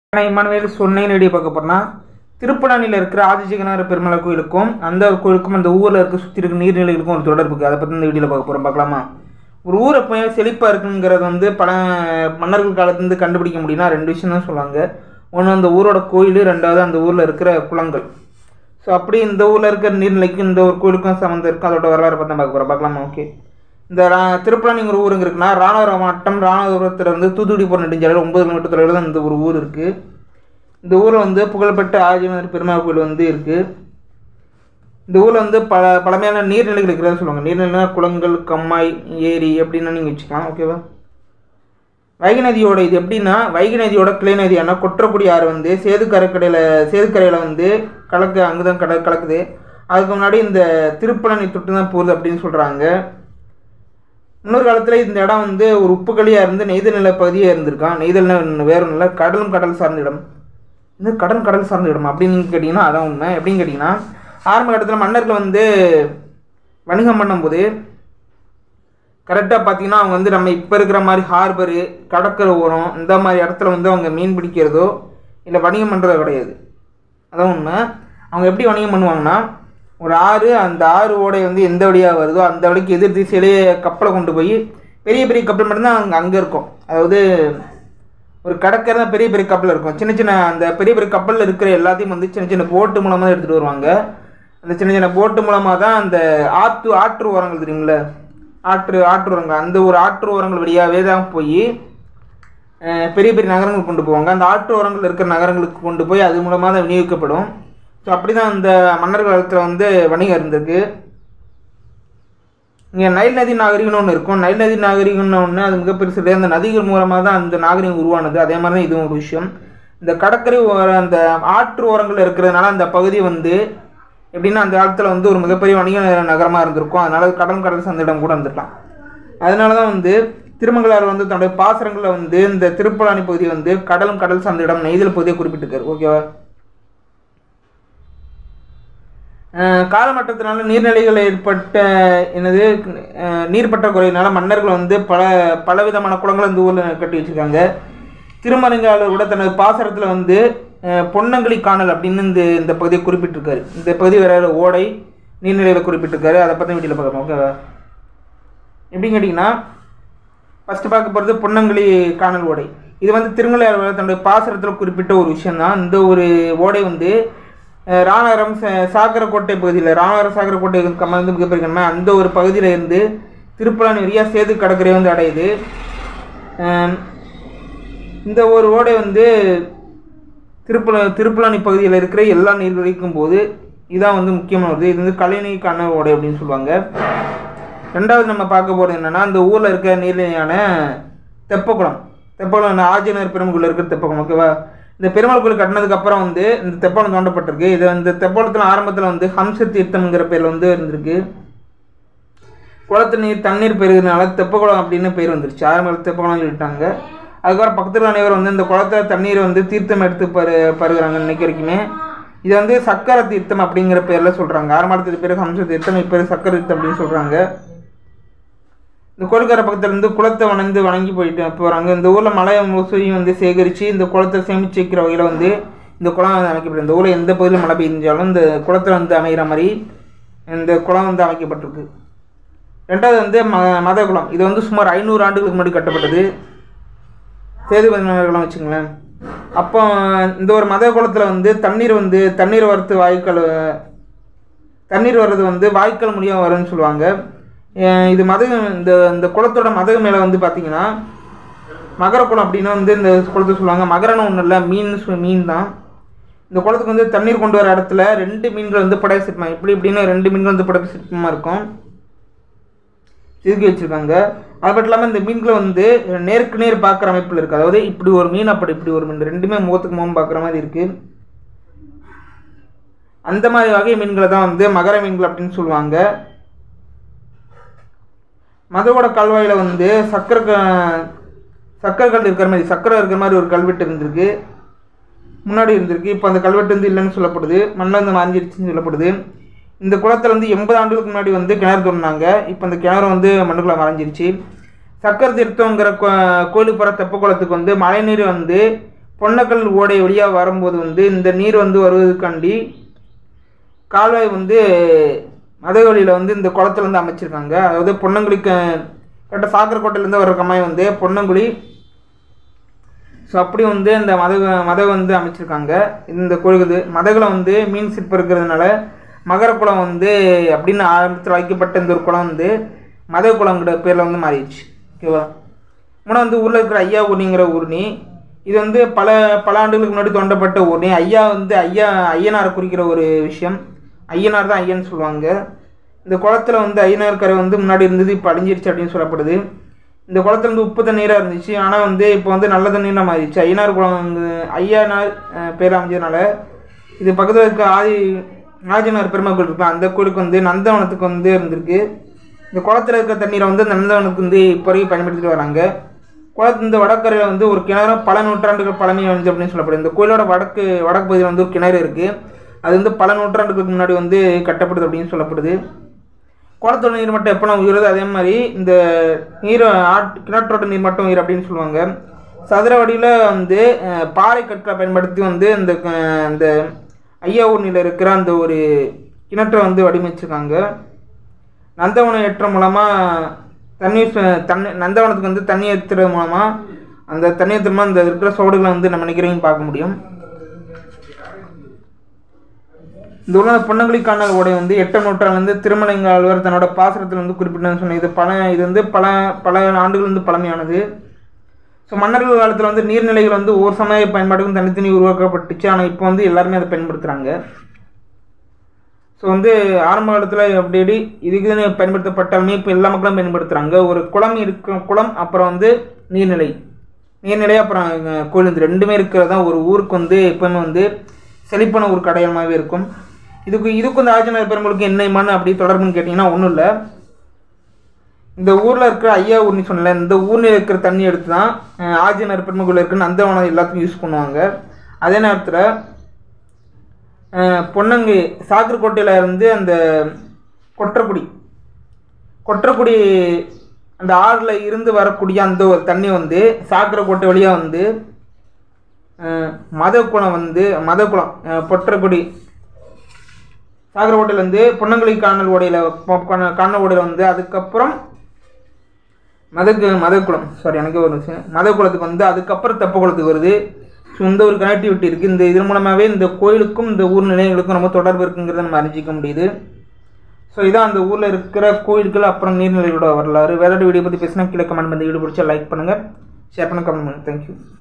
நான் இம்மானுவேல் சொன்னேன்னு வீடியோ பார்க்க போறேன்னா திருப்பலானியில் இருக்கிற ஆதிஜகநாத பெருமலை கோயிலுக்கும் அந்த ஒரு கோயிலுக்கும் அந்த ஊரில் இருக்க சுற்றி இருக்க நீர்நிலைகளுக்கும் ஒரு தொடர்பு இருக்குது அதை பற்றி இந்த வீடியோவில் பார்க்க போகிறோம் பார்க்கலாமா ஒரு ஊர் எப்போ செழிப்பாக இருக்குங்கிறது வந்து பல மன்னர்கள் காலத்துலேருந்து கண்டுபிடிக்க முடியும்னா ரெண்டு விஷயம் தான் சொல்லுவாங்க ஒன்று அந்த ஊரோட கோயில் ரெண்டாவது அந்த ஊரில் இருக்கிற குளங்கள் ஸோ அப்படி இந்த ஊரில் இருக்கிற நீர்நிலைக்கும் இந்த ஒரு கோயிலுக்கும் சம்மந்தம் இருக்குது அதோட வரலாறு பற்றி தான் பார்க்க போகிறோம் பார்க்கலாமா ஓகே இந்த ரா திருப்பலானிங்கிற ஊருங்க இருக்குன்னா ராமநாதபுரம் மாவட்டம் ராமநாதபுரத்துலேருந்து தூத்துக்குடி போகிற நெடுஞ்சாலையில் ஒன்பது கிலோமீட்டர் தொலைவில் தான் இந்த ஒரு ஊர் இருக்குது இந்த ஊரில் வந்து புகழ்பெற்ற ஆதிநாதர் பெருமாள் கோயில் வந்து இருக்குது இந்த ஊரில் வந்து பல பழமையான நீர்நிலைகள் இருக்கிறதா சொல்லுவாங்க நீர்நிலைனா குளங்கள் கம்மாய் ஏரி எப்படின்னா நீங்கள் வச்சுக்கலாம் ஓகேவா வைகை நதியோட இது எப்படின்னா வைகை நதியோட கிளை நதியான கொற்றக்குடி ஆறு வந்து சேது கரைக்கடையில் சேதுக்கரையில் வந்து கலக்க அங்கே தான் கட கலக்குது அதுக்கு முன்னாடி இந்த திருப்பழனி தொட்டு தான் போகுது அப்படின்னு சொல்கிறாங்க முன்னொரு காலத்தில் இந்த இடம் வந்து ஒரு உப்புக்களியாக இருந்து நெய்தல் நில பகுதியாக இருந்திருக்கான் நெய்தல் நில வேறு இல்லை கடலும் கடல் சார்ந்த இடம் இந்த கடல் கடல் சார்ந்த இடம் அப்படின்னு நீங்கள் கேட்டிங்கன்னா அதான் உண்மை எப்படின்னு கேட்டிங்கன்னா ஆரம்ப கட்டத்தில் மன்னர்கள் வந்து வணிகம் பண்ணும்போது கரெக்டாக பார்த்தீங்கன்னா அவங்க வந்து நம்ம இப்போ இருக்கிற மாதிரி ஹார்பரு கடற்கரை ஓரம் இந்த மாதிரி இடத்துல வந்து அவங்க மீன் பிடிக்கிறதோ இல்லை வணிகம் பண்ணுறதோ கிடையாது அதான் உண்மை அவங்க எப்படி வணிகம் பண்ணுவாங்கன்னா ஒரு ஆறு அந்த ஆறு ஓடை வந்து எந்த வழியாக வருதோ அந்த வழிக்கு எதிர் திசையிலே கப்பலை கொண்டு போய் பெரிய பெரிய கப்பல் மட்டும்தான் அங்கே அங்கே இருக்கும் அதாவது ஒரு கடற்கரை தான் பெரிய பெரிய கப்பல் இருக்கும் சின்ன சின்ன அந்த பெரிய பெரிய கப்பலில் இருக்கிற எல்லாத்தையும் வந்து சின்ன சின்ன போட்டு மூலமாக தான் எடுத்துகிட்டு வருவாங்க அந்த சின்ன சின்ன போட்டு மூலமாக தான் அந்த ஆற்று ஆற்று ஓரங்கள் தெரியுங்களே ஆற்று ஆற்று ஓரங்கள் அந்த ஒரு ஆற்று ஓரங்கள் வழியாகவே தான் போய் அஹ், பெரிய பெரிய நகரங்கள் கொண்டு போவாங்க அந்த ஆற்று ஓரங்கள் இருக்கிற நகரங்களுக்கு கொண்டு போய் அது மூலமாக தான் விநியோகிக்கப்படும் ஸோ அப்படி தான் அந்த மன்னர் காலத்தில் வந்து வணிகம் இருந்திருக்கு இங்கே நைல் நதி நாகரிகம்னு ஒன்று இருக்கும் நைல் நதி நாகரிகம்னு ஒன்று அது மிக பெருசு கிடையாது. அந்த நதிகள் மூலமாக தான் அந்த நாகரிகம் உருவானது அதே மாதிரி தான் இதுவும் ஒரு விஷயம் இந்த கடற்கரை ஓர அந்த ஆற்று ஓரங்கள் இருக்கிறதுனால அந்த பகுதி வந்து எப்படின்னா அந்த காலத்தில் வந்து ஒரு மிகப்பெரிய வணிக நகரமாக இருந்திருக்கும் அதனால கடல் கடல் சார்ந்த இடம் கூட இருந்திருக்கலாம் அதனால தான் வந்து திருமங்கலார் வந்து தன்னுடைய பாசரங்களில் வந்து இந்த திருப்பலானி பகுதி வந்து கடலும் கடல் சார்ந்த இடம் நெய்தல் பகுதியை குறிப்பிட்டிருக்காரு ஓகேவா அஹ் காலமட்டத்தினால நீர்நிலைகள் ஏற்பட்ட என்னது அஹ் நீர் பற்றாக்குறையினால மன்னர்கள் வந்து பல பலவிதமான குளங்களை இந்த ஊரில் கட்டி வச்சிருக்காங்க திருமணங்காலர் கூட தனது பாசரத்தில் வந்து அஹ் பொன்னங்களி காணல் அப்படின்னு இந்த இந்த பகுதியை குறிப்பிட்டிருக்காரு இந்த பகுதி வேற ஓடை நீர்நிலைகளை குறிப்பிட்டிருக்காரு அதை பற்றி வீட்டில் பார்க்கலாம் ஓகேவா எப்படின்னு கேட்டிங்கன்னா ஃபஸ்ட்டு பார்க்க போகிறது பொன்னங்களி காணல் ஓடை இது வந்து திருமலையாளர் தன்னுடைய பாசரத்தில் குறிப்பிட்ட ஒரு விஷயம்தான் இந்த ஒரு ஓடை வந்து அஹ், ராணாரம் ச- சாகரக்கோட்டை பகுதியில் ராணாரம் சாகரக்கோட்டை கமர்ந்து மிகப்பெரிய கண்மை அந்த ஒரு பகுதியில் இருந்து திருப்பலானி வழியாக சேது கடற்கரை வந்து அடையுது அஹ், இந்த ஒரு ஓடை வந்து திருப்பல திருப்பலானி பகுதியில் இருக்கிற எல்லா நீர்வழிக்கும் போது இதான் வந்து முக்கியமானது இது வந்து கலைநீக்கான ஓடை அப்படின்னு சொல்லுவாங்க ரெண்டாவது நம்ம பார்க்க போகிறது என்னென்னா அந்த ஊரில் இருக்க நீர்நிலையான தெப்பக்குளம் தெப்பக்குளம் ஆஞ்சநேயர் பெருமக்குள்ள இருக்கிற தெப்பக்குளம் ஓகேவா இந்த பெருமாள் கோயில் கட்டினதுக்கு அப்புறம் வந்து இந்த தெப்பக்குளம் தோண்டப்பட்டிருக்கு இது இந்த தெப்பக்குளத்தில் ஆரம்பத்தில் வந்து ஹம்ச தீர்த்தம்ங்கிற பேரில் வந்து இருந்திருக்கு குளத்து நீர் தண்ணீர் பெருகிறதுனால தெப்பக்குளம் அப்படின்னு பேர் வந்துருச்சு ஆரம்பத்தில் தெப்பக்குளம் சொல்லிட்டாங்க அதுக்கப்புறம் பக்கத்தில் அனைவரும் வந்து இந்த குளத்துல தண்ணீரை வந்து தீர்த்தம் எடுத்து பரு பருகிறாங்க இன்னைக்கு வரைக்குமே இது வந்து சக்கர தீர்த்தம் அப்படிங்கிற பேரில் சொல்கிறாங்க ஆரம்பத்தில் பேர் ஹம்ச தீர்த்தம் இப்போ சக்கர தீர்த்தம் அப்படின்னு சொல்கிறாங்க இந்த கோயில்கார பக்கத்துல இருந்து குளத்தை வணந்து வணங்கி போயிட்டு போகிறாங்க இந்த ஊரில் மழை முசுவையும் வந்து சேகரித்து இந்த குளத்தை சேமிச்சு வைக்கிற வகையில் வந்து இந்த குளம் வந்து அமைக்கப்படும் இந்த ஊரில் எந்த பகுதியில் மழை பெய்ஞ்சாலும் இந்த குளத்தை வந்து அமைகிற மாதிரி இந்த குளம் வந்து அமைக்கப்பட்டிருக்கு ரெண்டாவது வந்து ம மத குளம் இது வந்து சுமார் ஐநூறு ஆண்டுகளுக்கு முன்னாடி கட்டப்பட்டது சேதுபதி மன்னர்களும் வச்சுங்களேன் அப்போ இந்த ஒரு மத குளத்தில் வந்து தண்ணீர் வந்து தண்ணீர் வரத்து வாய்க்கால் தண்ணீர் வர்றது வந்து வாய்க்கால் மூலியம் வரும்னு சொல்லுவாங்க அஹ் இது மதகு இந்த இந்த குளத்தோட மதகு மேலே வந்து பார்த்தீங்கன்னா மகர குளம் அப்படின்னு வந்து இந்த குளத்தை சொல்லுவாங்க மகரன்னு ஒன்றும் இல்லை மீன் சு- மீன் தான் இந்த குளத்துக்கு வந்து தண்ணீர் கொண்டு வர இடத்துல ரெண்டு மீன்கள் வந்து படகு சிற்பமாக இப்படி இப்படின்னு ரெண்டு மீன்கள் வந்து படகு சிற்பமாக இருக்கும் செதுக்கி வச்சுருக்காங்க அது மட்டும் இல்லாமல் இந்த மீன்களை வந்து நேருக்கு நேர் பார்க்குற அமைப்பில் இருக்குது அதாவது இப்படி ஒரு மீன் அப்படி இப்படி ஒரு மீன் ரெண்டுமே முகத்துக்கு முகம் பார்க்குற மாதிரி இருக்குது அந்த மாதிரி வகை மீன்களை தான் வந்து மகர மீன்கள் அப்படின்னு சொல்லுவாங்க மதவோட கால்வாயில் வந்து சக்கரை க- சக்கரை கல் இருக்கிற மாதிரி சக்கரை இருக்கிற மாதிரி ஒரு கல்வெட்டு இருந்திருக்கு முன்னாடி இருந்திருக்கு இப்போ அந்த கல்வெட்டு வந்து இல்லைன்னு சொல்லப்படுது மண்ணில் வந்து மாஞ்சிருச்சுன்னு சொல்லப்படுது இந்த குளத்தில் வந்து எண்பது ஆண்டுகளுக்கு முன்னாடி வந்து கிணறு தோண்டினாங்க இப்போ அந்த கிணறு வந்து மண்ணுக்குள்ளே மறைஞ்சிருச்சு சக்கர தீர்த்தங்கிற கோ- கோயிலுக்கு போகிற தெப்ப குளத்துக்கு வந்து மழைநீர் வந்து பொன்னக்கல் ஓடை வழியாக வரும்போது வந்து இந்த நீர் வந்து வருவதற்காண்டி கால்வாய் வந்து மதவெளியில் வந்து இந்த குளத்துல வந்து அமைச்சிருக்காங்க அதாவது பொன்னங்குழி கரெக்டாக சாக்கரக்கோட்டையிலேருந்து வர்ற கம்மாய் வந்து பொன்னங்குழி ஸோ அப்படி வந்து இந்த மத மத வந்து அமைச்சிருக்காங்க இந்த கோயிலுக்கு மதகுல வந்து மீன் சிற்பம் இருக்கிறதுனால மகர குளம் வந்து அப்படின்னு ஆரம்பத்தில் வைக்கப்பட்ட இந்த ஒரு குளம் வந்து மத குளங்கிற பேரில் வந்து மாறிடுச்சு ஓகேவா முன்னாடி வந்து ஊரில் இருக்கிற ஐயா ஊர்னிங்கிற ஊர்னி இது வந்து பல பல ஆண்டுகளுக்கு முன்னாடி தோண்டப்பட்ட ஊர்னி ஐயா வந்து ஐயா ஐயனாரை குறிக்கிற ஒரு விஷயம் ஐயனார் தான் ஐயன்னு சொல்லுவாங்க இந்த குளத்துல வந்து ஐயனார் கரை வந்து முன்னாடி இருந்தது இப்போ அழிஞ்சிருச்சு அப்படின்னு சொல்லப்படுது இந்த குளத்துல வந்து உப்பு தண்ணீராக இருந்துச்சு ஆனால் வந்து இப்போ வந்து நல்ல தண்ணீராக மாறிடுச்சு ஐயனார் குளம் வந்து ஐயனார் அஹ், பேர் அமைஞ்சதுனால இது பக்கத்தில் இருக்க ஆதி ஆதினார் பெருமை கோயில் இருக்கு அந்த கோயிலுக்கு வந்து நந்தவனத்துக்கு வந்து இருந்திருக்கு இந்த குளத்துல இருக்க தண்ணீரை வந்து அந்த நந்தவனத்துக்கு வந்து இப்போ வரைக்கும் பயன்படுத்திட்டு வராங்க குளத்து இந்த வடக்கரையில் வந்து ஒரு கிணறு பல நூற்றாண்டுகள் பழமை வாய்ந்தது அப்படின்னு சொல்லப்படுது இந்த கோயிலோட வடக்கு வடக்கு பகுதியில் வந்து ஒரு கிணறு இருக்குது அது வந்து பல நூற்றாண்டுகளுக்கு முன்னாடி வந்து கட்டப்படுது அப்படின்னு சொல்லப்படுது குளத்தோட நீர் மட்டம் எப்போலாம் உயருது அதே மாதிரி இந்த நீர் ஆட் கிணற்றோட நீர் மட்டம் உயிர் அப்படின்னு சொல்லுவாங்க சதுர வடிவில் வந்து அஹ், பாறை கற்களை பயன்படுத்தி வந்து இந்த அஹ், இந்த ஐயா ஊர்னியில் இருக்கிற அந்த ஒரு கிணற்றை வந்து வடிவமைச்சிருக்காங்க நந்தவனம் ஏற்றம் மூலமாக தண்ணி சு- தண்ணி நந்தவனத்துக்கு வந்து தண்ணி ஏற்றுறது மூலமாக அந்த தண்ணி ஏற்றுமா அந்த இருக்கிற சோடுகளை வந்து நம்ம நினைக்கிறவங்க பார்க்க முடியும் இந்த உள்ள பொன்னங்குழி காணல் ஓடை வந்து எட்டாம் நூற்றாண்டுலேருந்து திருமலைங்க ஆழ்வார் தன்னோட பாசுரத்தில் வந்து குறிப்பிட்டேன்னு சொன்னேன் இது பல இது வந்து பல பல ஆண்டுகள் வந்து பழமையானது ஸோ மன்னர்கள் காலத்தில் வந்து நீர்நிலைகள் வந்து ஒரு சமய பயன்பாட்டுக்கும் தனித்தனி உருவாக்கப்பட்டுச்சு ஆனால் இப்போ வந்து எல்லாருமே அதை பயன்படுத்துகிறாங்க ஸோ வந்து ஆரம்ப காலத்தில் அப்படி இப்படி இதுக்குன்னு பயன்படுத்தப்பட்டாலுமே இப்போ எல்லா மக்களும் பயன்படுத்துகிறாங்க ஒரு குளம் இருக்கும் குளம் அப்புறம் வந்து நீர்நிலை நீர்நிலை அப்புறம் அஹ், கோயில் இது ரெண்டுமே இருக்கிறது தான் ஒரு ஊருக்கு வந்து எப்பவுமே வந்து செழிப்பான ஒரு அடையாளமாகவே இருக்கும் இதுக்கு இதுக்கும் இந்த ஆஞ்சநேயர் பெருமாளுக்கு என்ன மண் அப்படி தொடர்புன்னு கேட்டிங்கன்னா ஒன்றும் இல்லை இந்த ஊரில் இருக்கிற ஐயா ஊர்னி சொன்னல இந்த ஊரில் இருக்கிற தண்ணி எடுத்து தான் அஹ், ஆஞ்சநேயர் பெருமகுள்ள இருக்கிற நந்தவனம் எல்லாத்துக்கும் யூஸ் பண்ணுவாங்க அதே நேரத்தில் பொன்னங்கி சாக்கர்கோட்டையில் இருந்து அந்த கொற்றக்குடி கொற்றக்குடி அந்த ஆறில் இருந்து வரக்கூடிய அந்த ஒரு தண்ணி வந்து சாக்கரைக்கோட்டை வழியாக வந்து அஹ், மதக்குளம் வந்து மதக்குளம் அஹ், பொற்றக்குடி சாகரக்கோட்டையிலேருந்து பொன்னங்குழி காணல் ஓடையில் காணல் ஓடையில் வந்து அதுக்கப்புறம் மதக்கு மதக்குளம் சாரி எனக்கு ஒரு விஷயம் மதக்குளத்துக்கு வந்து அதுக்கப்புறம் தெப்பக்குளத்துக்கு வருது ஸோ இந்த ஒரு கனெக்டிவிட்டி இருக்குது இந்த இதன் மூலமாகவே இந்த கோயிலுக்கும் இந்த ஊர் நிலையங்களுக்கும் ரொம்ப தொடர்பு இருக்குங்கிறத நம்ம அறிஞ்சிக்க முடியுது ஸோ இதான் அந்த ஊரில் இருக்கிற கோயில்கள் அப்புறம் நீர்நிலைகளோட வரலாறு வேற வீடியோ பற்றி பேசினா கீழே கமெண்ட் பண்ணி வீடியோ பிடிச்சா லைக் பண்ணுங்கள் ஷேர் பண்ண கமெண்ட் பண்ணுங்கள் தேங்க்யூ